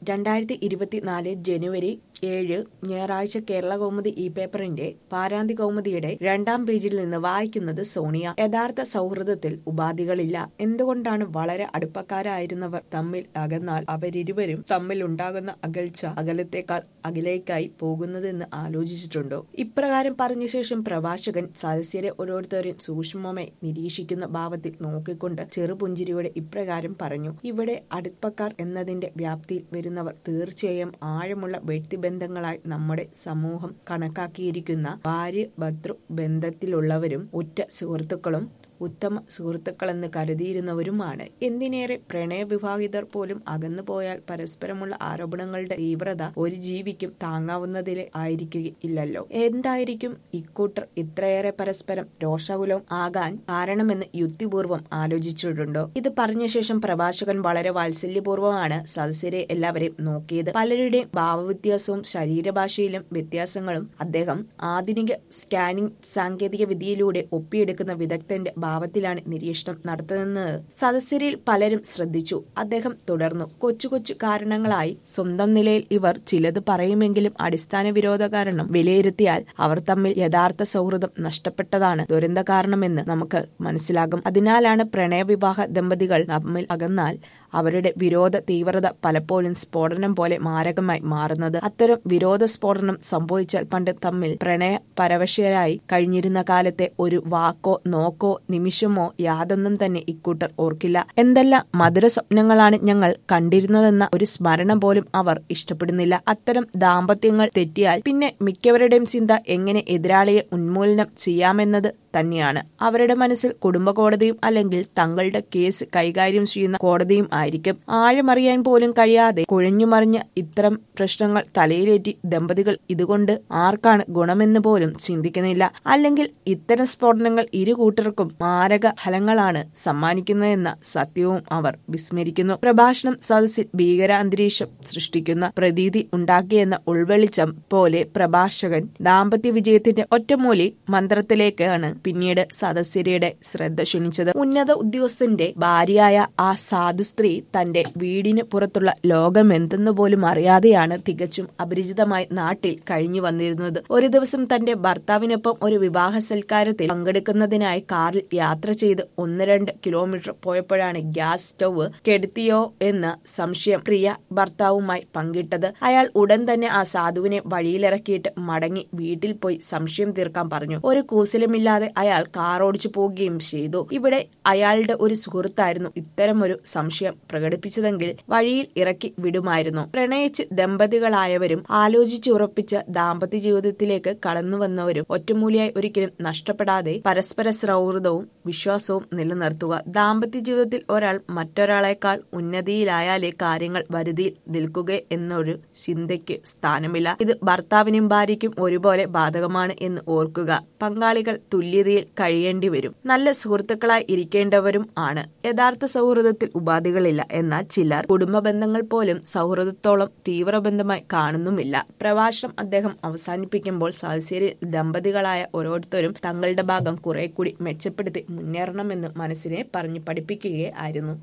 രണ്ടായിരത്തി ഇരുപത്തിനാല് ജനുവരി ഏഴ് ഞായറാഴ്ച കേരള കൗമുദി ഈ പേപ്പറിന്റെ പാരാന്തി കൗമുദിയുടെ രണ്ടാം പേജിൽ നിന്ന് വായിക്കുന്നത് സോണിയ യഥാർത്ഥ സൗഹൃദത്തിൽ ഉപാധികളില്ല എന്തുകൊണ്ടാണ് വളരെ അടുപ്പക്കാരായിരുന്നവർ തമ്മിൽ അകന്നാൽ അവരിരുവരും തമ്മിൽ ഉണ്ടാകുന്ന അകൽച്ച അകലത്തേക്കാൾ അകലേക്കായി പോകുന്നതെന്ന് ആലോചിച്ചിട്ടുണ്ടോ ഇപ്രകാരം പറഞ്ഞ ശേഷം പ്രഭാഷകൻ സദസ്യരെ ഓരോരുത്തരെയും സൂക്ഷ്മമായി നിരീക്ഷിക്കുന്ന ഭാവത്തിൽ നോക്കിക്കൊണ്ട് ചെറുപുഞ്ചിരിയോടെ ഇപ്രകാരം പറഞ്ഞു ഇവിടെ അടുപ്പക്കാർ എന്നതിന്റെ വ്യാപ്തിയിൽ വരുന്നവർ തീർച്ചയായും ആഴമുള്ള വ്യക്തിബന്ധങ്ങളായി നമ്മുടെ സമൂഹം കണക്കാക്കിയിരിക്കുന്ന ഭാര്യ ഭർത്തൃ ബന്ധത്തിലുള്ളവരും ഉറ്റ സുഹൃത്തുക്കളും ഉത്തമ സുഹൃത്തുക്കളെന്ന് കരുതിയിരുന്നവരുമാണ് എന്തിനേറെ പ്രണയവിവാഹിതർ പോലും അകന്നു പോയാൽ പരസ്പരമുള്ള ആരോപണങ്ങളുടെ തീവ്രത ഒരു ജീവിക്കും താങ്ങാവുന്നതിലെ ആയിരിക്കുകയില്ലല്ലോ എന്തായിരിക്കും ഇക്കൂട്ടർ ഇത്രയേറെ പരസ്പരം രോഷകുലം ആകാൻ കാരണമെന്ന് യുക്തിപൂർവം ആലോചിച്ചിട്ടുണ്ടോ ഇത് പറഞ്ഞ ശേഷം പ്രഭാഷകൻ വളരെ വാത്സല്യപൂർവ്വമാണ് സദസ്യരെ എല്ലാവരെയും നോക്കിയത് പലരുടെയും ഭാവവ്യത്യാസവും ശരീരഭാഷയിലും വ്യത്യാസങ്ങളും അദ്ദേഹം ആധുനിക സ്കാനിംഗ് സാങ്കേതിക വിദ്യയിലൂടെ ഒപ്പിയെടുക്കുന്ന വിദഗ്ധന്റെ ഭാവത്തിലാണ് നിരീക്ഷണം നടത്തുന്നത് സദസ്യരിൽ പലരും ശ്രദ്ധിച്ചു അദ്ദേഹം തുടർന്നു കൊച്ചു കൊച്ചു കാരണങ്ങളായി സ്വന്തം നിലയിൽ ഇവർ ചിലത് പറയുമെങ്കിലും അടിസ്ഥാന വിരോധ കാരണം വിലയിരുത്തിയാൽ അവർ തമ്മിൽ യഥാർത്ഥ സൗഹൃദം നഷ്ടപ്പെട്ടതാണ് ദുരന്ത കാരണമെന്ന് നമുക്ക് മനസ്സിലാകും അതിനാലാണ് പ്രണയവിവാഹ ദമ്പതികൾ തമ്മിൽ അകന്നാൽ അവരുടെ വിരോധ തീവ്രത പലപ്പോഴും സ്ഫോടനം പോലെ മാരകമായി മാറുന്നത് അത്തരം വിരോധ സ്ഫോടനം സംഭവിച്ചാൽ പണ്ട് തമ്മിൽ പ്രണയ പരവശരായി കഴിഞ്ഞിരുന്ന കാലത്തെ ഒരു വാക്കോ നോക്കോ നിമിഷമോ യാതൊന്നും തന്നെ ഇക്കൂട്ടർ ഓർക്കില്ല എന്തെല്ലാം മധുര സ്വപ്നങ്ങളാണ് ഞങ്ങൾ കണ്ടിരുന്നതെന്ന ഒരു സ്മരണ പോലും അവർ ഇഷ്ടപ്പെടുന്നില്ല അത്തരം ദാമ്പത്യങ്ങൾ തെറ്റിയാൽ പിന്നെ മിക്കവരുടെയും ചിന്ത എങ്ങനെ എതിരാളിയെ ഉന്മൂലനം ചെയ്യാമെന്നത് തന്നെയാണ് അവരുടെ മനസ്സിൽ കുടുംബ കോടതിയും അല്ലെങ്കിൽ തങ്ങളുടെ കേസ് കൈകാര്യം ചെയ്യുന്ന കോടതിയും ആയിരിക്കും ആഴമറിയാൻ പോലും കഴിയാതെ കുഴഞ്ഞുമറിഞ്ഞ ഇത്തരം പ്രശ്നങ്ങൾ തലയിലേറ്റി ദമ്പതികൾ ഇതുകൊണ്ട് ആർക്കാണ് ഗുണമെന്ന് പോലും ചിന്തിക്കുന്നില്ല അല്ലെങ്കിൽ ഇത്തരം സ്ഫോടനങ്ങൾ ഇരു കൂട്ടർക്കും മാരക ഫലങ്ങളാണ് സമ്മാനിക്കുന്നതെന്ന സത്യവും അവർ വിസ്മരിക്കുന്നു പ്രഭാഷണം സദസ്സിൽ ഭീകര അന്തരീക്ഷം സൃഷ്ടിക്കുന്ന പ്രതീതി ഉണ്ടാക്കിയെന്ന ഉൾവെളിച്ചം പോലെ പ്രഭാഷകൻ ദാമ്പത്യ വിജയത്തിന്റെ ഒറ്റമൂലി മന്ത്രത്തിലേക്കാണ് പിന്നീട് സദസ്യരുടെ ശ്രദ്ധ ക്ഷണിച്ചത് ഉന്നത ഉദ്യോഗസ്ഥന്റെ ഭാര്യയായ ആ സാധു സ്ത്രീ തന്റെ വീടിന് പുറത്തുള്ള ലോകം എന്തെന്ന് പോലും അറിയാതെയാണ് തികച്ചും അപരിചിതമായി നാട്ടിൽ കഴിഞ്ഞു വന്നിരുന്നത് ഒരു ദിവസം തന്റെ ഭർത്താവിനൊപ്പം ഒരു വിവാഹ സൽക്കാരത്തിൽ പങ്കെടുക്കുന്നതിനായി കാറിൽ യാത്ര ചെയ്ത് ഒന്ന് രണ്ട് കിലോമീറ്റർ പോയപ്പോഴാണ് ഗ്യാസ് സ്റ്റവ് കെടുത്തിയോ എന്ന സംശയം പ്രിയ ഭർത്താവുമായി പങ്കിട്ടത് അയാൾ ഉടൻ തന്നെ ആ സാധുവിനെ വഴിയിലിറക്കിയിട്ട് മടങ്ങി വീട്ടിൽ പോയി സംശയം തീർക്കാൻ പറഞ്ഞു ഒരു കൂസലുമില്ലാതെ അയാൾ കാർ ഓടിച്ചു പോവുകയും ചെയ്തു ഇവിടെ അയാളുടെ ഒരു സുഹൃത്തായിരുന്നു ഇത്തരം ഒരു സംശയം പ്രകടിപ്പിച്ചതെങ്കിൽ വഴിയിൽ ഇറക്കി വിടുമായിരുന്നു പ്രണയിച്ച് ദമ്പതികളായവരും ആലോചിച്ചുറപ്പിച്ച ദാമ്പത്യ ജീവിതത്തിലേക്ക് കടന്നു വന്നവരും ഒറ്റമൂലിയായി ഒരിക്കലും നഷ്ടപ്പെടാതെ പരസ്പര സൗഹൃദവും വിശ്വാസവും നിലനിർത്തുക ദാമ്പത്യ ജീവിതത്തിൽ ഒരാൾ മറ്റൊരാളെക്കാൾ ഉന്നതിയിലായാലേ കാര്യങ്ങൾ വരുതിയിൽ നിൽക്കുക എന്നൊരു ചിന്തയ്ക്ക് സ്ഥാനമില്ല ഇത് ഭർത്താവിനും ഭാര്യയ്ക്കും ഒരുപോലെ ബാധകമാണ് എന്ന് ഓർക്കുക പങ്കാളികൾ തുല്യതയിൽ കഴിയേണ്ടി വരും നല്ല സുഹൃത്തുക്കളായി ഇരിക്കേണ്ടവരും ആണ് യഥാർത്ഥ സൗഹൃദത്തിൽ ഉപാധികളില്ല എന്നാൽ ചിലർ കുടുംബ ബന്ധങ്ങൾ പോലും സൗഹൃദത്തോളം തീവ്രബന്ധമായി കാണുന്നുമില്ല പ്രഭാഷണം അദ്ദേഹം അവസാനിപ്പിക്കുമ്പോൾ സദസ്യരിൽ ദമ്പതികളായ ഓരോരുത്തരും തങ്ങളുടെ ഭാഗം കുറെ കൂടി മെച്ചപ്പെടുത്തി മുന്നേറണമെന്ന് മനസ്സിനെ പറഞ്ഞു പഠിപ്പിക്കുകയായിരുന്നു